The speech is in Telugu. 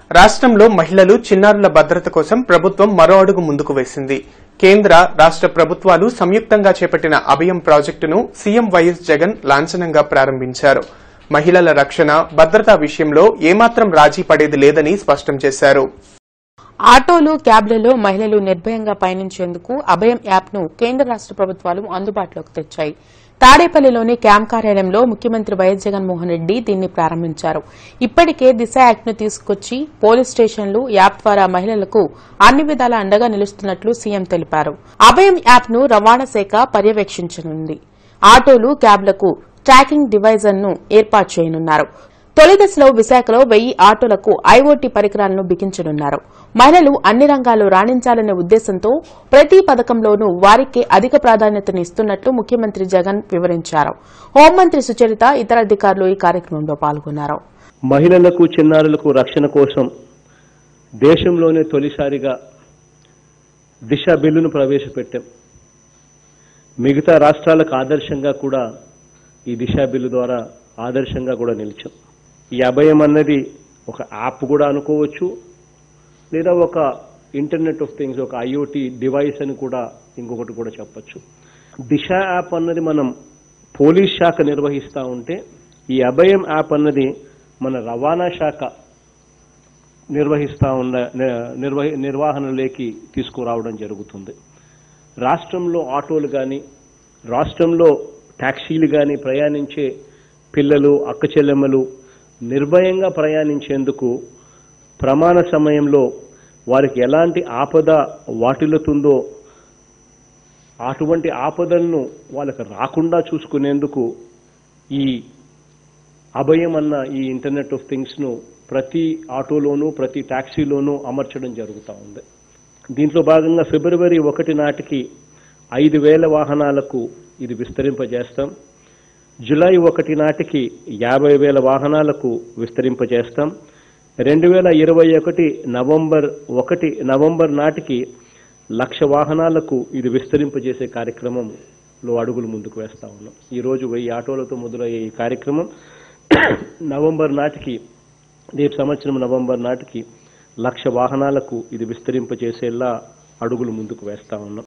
రాష్ట్రంలో మహిళలు చిన్నారుల భద్రత కోసం ప్రభుత్వం మరో అడుగు ముందుకు వేసింది కేంద్ర రాష్ట్ర ప్రభుత్వాలు సంయుక్తంగా చేపట్టిన అభయం ప్రాజెక్టును సీఎం వైఎస్ జగన్ లాంఛనంగా ప్రారంభించారు మహిళల రక్షణ భద్రతా విషయంలో ఏమాత్రం రాజీ పడేది లేదని స్పష్టం చేశారు ఆటోలు క్యాబ్లలో మహిళలు నిర్భయంగా పయనించేందుకు అభయం యాప్ను కేంద్ర రాష్ట ప్రభుత్వాలు అందుబాటులోకి తెచ్చాయి తాడేపల్లిలోని క్యాంప్ కార్యాలయంలో ముఖ్యమంత్రి వైఎస్ జగన్మోహన్ రెడ్డి దీన్ని ప్రారంభించారు ఇప్పటికే దిశ యాక్ట్ను తీసుకొచ్చి పోలీస్ స్టేషన్లు యాప్ ద్వారా మహిళలకు అన్ని విధాల అండగా నిలుస్తున్నట్లు సీఎం తెలిపారు అభయం యాప్ను రవాణా శాఖ పర్యవేక్షించనుంది ఆటోలు క్యాబ్లకు ట్రాకింగ్ డివైజర్ను ఏర్పాటు చేయనున్నారు తొలి దశలో విశాఖలో వెయ్యి ఆటోలకు ఐఓటీ పరికరాలను బిగించనున్నారు మహిళలు అన్ని రంగాల్లో రాణించాలనే ఉద్దేశంతో ప్రతి పథకంలోనూ వారికే అధిక ప్రాధాన్యతను ఇస్తున్నట్లు ముఖ్యమంత్రి జగన్ వివరించారు హోంమంత్రి సుచరిత ఇతర అధికారులు ఈ కార్యక్రమంలో పాల్గొన్నారు మహిళలకు చిన్నారులకు రక్షణ కోసం దేశంలోనే తొలిసారిగా దిశ బిల్లును ప్రవేశపెట్టాం మిగతా రాష్ట్రాలకు ఆదర్శంగా కూడా ఈ దిశ బిల్లు ద్వారా ఆదర్శంగా కూడా నిలిచాం ఈ అభయం అన్నది ఒక యాప్ కూడా అనుకోవచ్చు లేదా ఒక ఇంటర్నెట్ ఆఫ్ థింగ్స్ ఒక ఐఓటీ డివైస్ అని కూడా ఇంకొకటి కూడా చెప్పొచ్చు దిశ యాప్ అన్నది మనం పోలీస్ శాఖ నిర్వహిస్తూ ఉంటే ఈ అభయం యాప్ అన్నది మన రవాణా శాఖ నిర్వహిస్తూ ఉన్న నిర్వహి నిర్వహణలోకి తీసుకురావడం జరుగుతుంది రాష్ట్రంలో ఆటోలు కానీ రాష్ట్రంలో ట్యాక్సీలు కానీ ప్రయాణించే పిల్లలు అక్క చెల్లెమ్మలు నిర్భయంగా ప్రయాణించేందుకు ప్రమాణ సమయంలో వారికి ఎలాంటి ఆపద వాటిల్లుతుందో అటువంటి ఆపదలను వాళ్ళకి రాకుండా చూసుకునేందుకు ఈ అభయం అన్న ఈ ఇంటర్నెట్ ఆఫ్ థింగ్స్ను ప్రతి ఆటోలోనూ ప్రతి ట్యాక్సీలోనూ అమర్చడం జరుగుతూ ఉంది దీంట్లో భాగంగా ఫిబ్రవరి ఒకటి నాటికి ఐదు వేల వాహనాలకు ఇది విస్తరింపజేస్తాం జులై ఒకటి నాటికి యాభై వేల వాహనాలకు విస్తరింపజేస్తాం రెండు వేల ఇరవై ఒకటి నవంబర్ ఒకటి నవంబర్ నాటికి లక్ష వాహనాలకు ఇది విస్తరింపజేసే కార్యక్రమంలో అడుగులు ముందుకు వేస్తా ఉన్నాం ఈరోజు వెయ్యి ఆటోలతో మొదలయ్యే ఈ కార్యక్రమం నవంబర్ నాటికి రేపు సంవత్సరం నవంబర్ నాటికి లక్ష వాహనాలకు ఇది విస్తరింపజేసేలా అడుగులు ముందుకు వేస్తా ఉన్నాం